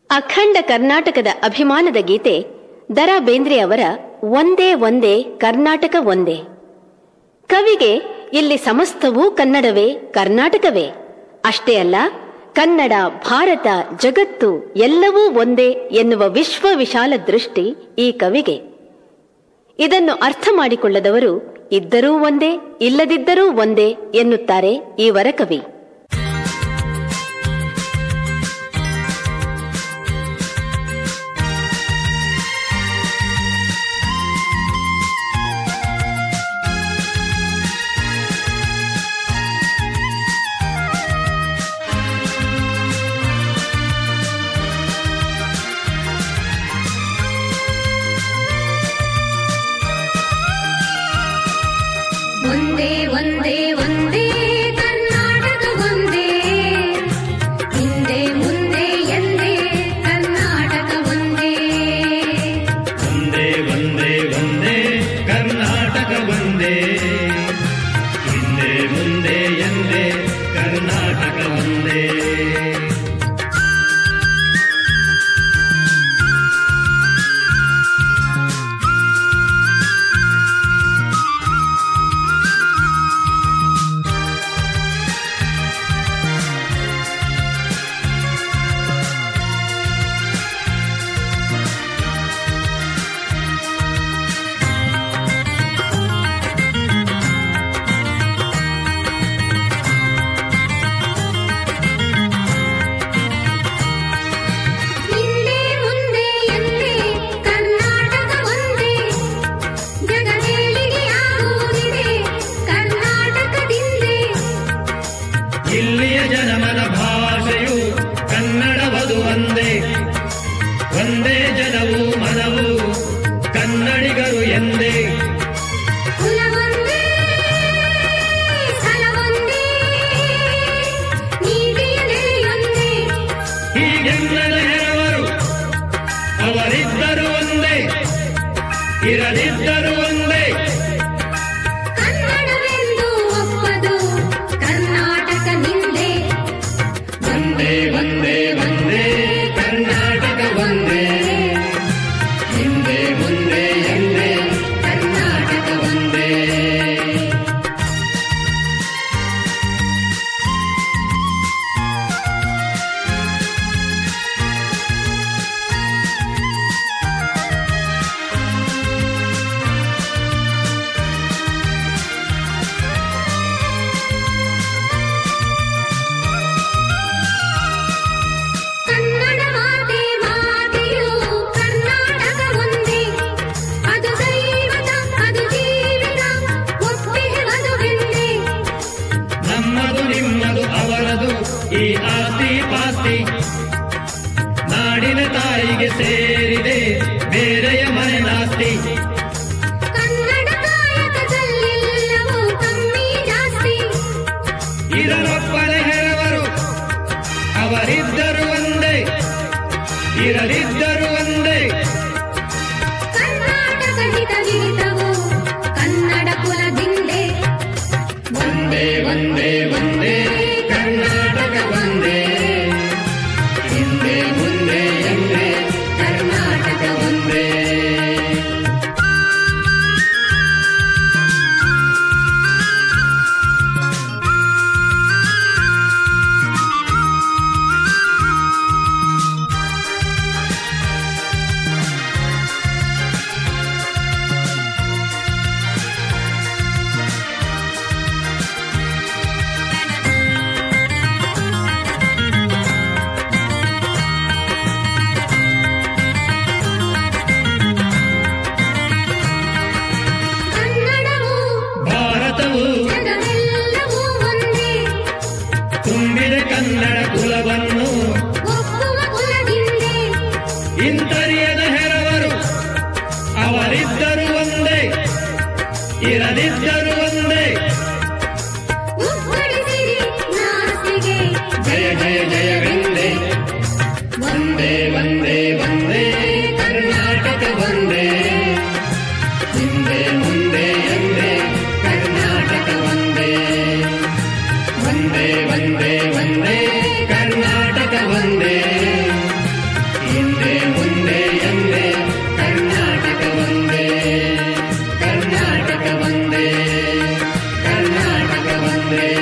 ಅಖಂಡ ಕರ್ನಾಟಕದ ಅಭಿಮಾನದ ಗೀತೆ ದರಾ ಬೇಂದ್ರೆ ಅವರ ಒಂದೇ ಒಂದೇ ಕರ್ನಾಟಕ ಒಂದೇ ಕವಿಗೆ ಇಲ್ಲಿ ಸಮಸ್ತವೂ ಕನ್ನಡವೇ ಕರ್ನಾಟಕವೇ ಅಷ್ಟೇ ಅಲ್ಲ ಕನ್ನಡ ಭಾರತ ಜಗತ್ತು ಎಲ್ಲವೂ ಒಂದೇ ಎನ್ನುವ ವಿಶ್ವ ವಿಶಾಲ ದೃಷ್ಟಿ ಈ ಕವಿಗೆ ಇದನ್ನು ಅರ್ಥ ಮಾಡಿಕೊಳ್ಳದವರು ಇದ್ದರೂ ಒಂದೇ ಇಲ್ಲದಿದ್ದರೂ ಒಂದೇ ಎನ್ನುತ್ತಾರೆ ಈ ವರಕವಿ ಒಂದೇ ಒಂದೇ ಒಂದೇ ಕರ್ನಾಟಕ ಒಂದೇ ಹಿಂದೆ ಮುಂದೆ ಎಂದೇ ಕರ್ನಾಟಕ ಒಂದೇ ಒಂದೇ ಒಂದೇ ಒಂದೇ ಕರ್ನಾಟಕ ಒಂದೇ ಹಿಂದೆ ಮುಂದೆ ಎಂದೇ ಕರ್ನಾಟಕ ಒಂದೇ ಹಿಂದೆ ಮುಂದೆ ಎಂದೇ ಕರ್ನಾಟಕ ಒಂದೇ ಜಗದೇಳಿಗೆಯಾಗುವುದಿದೆ ಕರ್ನಾಟಕದಿಂದೇ ಇಲ್ಲಿಯ ಜನಮನ ಭಾಷೆಯು ಕನ್ನಡವದು ಒಂದೇ ಒಂದೇ ಜನವು ಮನವು ಕನ್ನಡಿಗರು ಎಂದೇ ಕುಲವೊಂದೇ ಸ್ಥಳವೊಂದೇ ನೀತಿಯ ನೆಲೆಯೊಂದೇ ಹೀಗೆನ್ನದ ಹೆರವರು ಅವರಿದ್ದರು ಒಂದೇ ಇರದಿದ್ದರು ಒಂದೇ ಕನ್ನಡವೆಂದು ಒಪ್ಪದು ಕರ್ನಾಟಕ ನಿಂದೆ ಒಂದೇ ಒಂದೇ ಒಂದೇ ಕರ್ನಾಟಕ ಒಂದೇ ಹಿಂದೆ ಮುಂದೆ ಎಂದೇ ಕರ್ನಾಟಕ ಒಂದೇ ಕನ್ನಡ ಮಾತೆ ಮಾತೆಯು ಕರ್ನಾಟಕ ಒಂದೇ ಅದು ದೈವತ ಅದು ಜೀವಿತ ಒಪ್ಪಿರುವುದು ಎಂದೇ ನಮ್ಮದು ನಿಮ್ಮದು ಅವರದು ಈ ಆಸ್ತಿ ಪಾಸ್ತಿ ನಾಡಿನ ತಾಯಿಗೆ ಸೇರಿದೆ ಬೇರೆಯ ಮನೆ ನಾಸ್ತಿ ಕನ್ನಡ ಕಾಯಕದಲ್ಲೆಲ್ಲವೂ ಕಮ್ಮಿ ಜಾಸ್ತಿ ಇರಲೊಪ್ಪನೆ ಹೆರವರು ಅವರಿದ್ದರು ಒಂದೇ ಇರಲಿದ್ದರು ಒಂದೇ ಕರ್ನಾಟಕ ಹಿತವಿಹಿತವು ಕನ್ನಡ ಕುಲದಿಂದೆ ಒಂದೇ ಒಂದೇ ಒಂದೇ ಕರ್ನಾಟಕ ಒಂದೇ ಹಿಂದೆ ಮುಂದೆ ಎಂದೇ ಕರ್ನಾಟಕ ಒಂದೇ ಒಂದೇ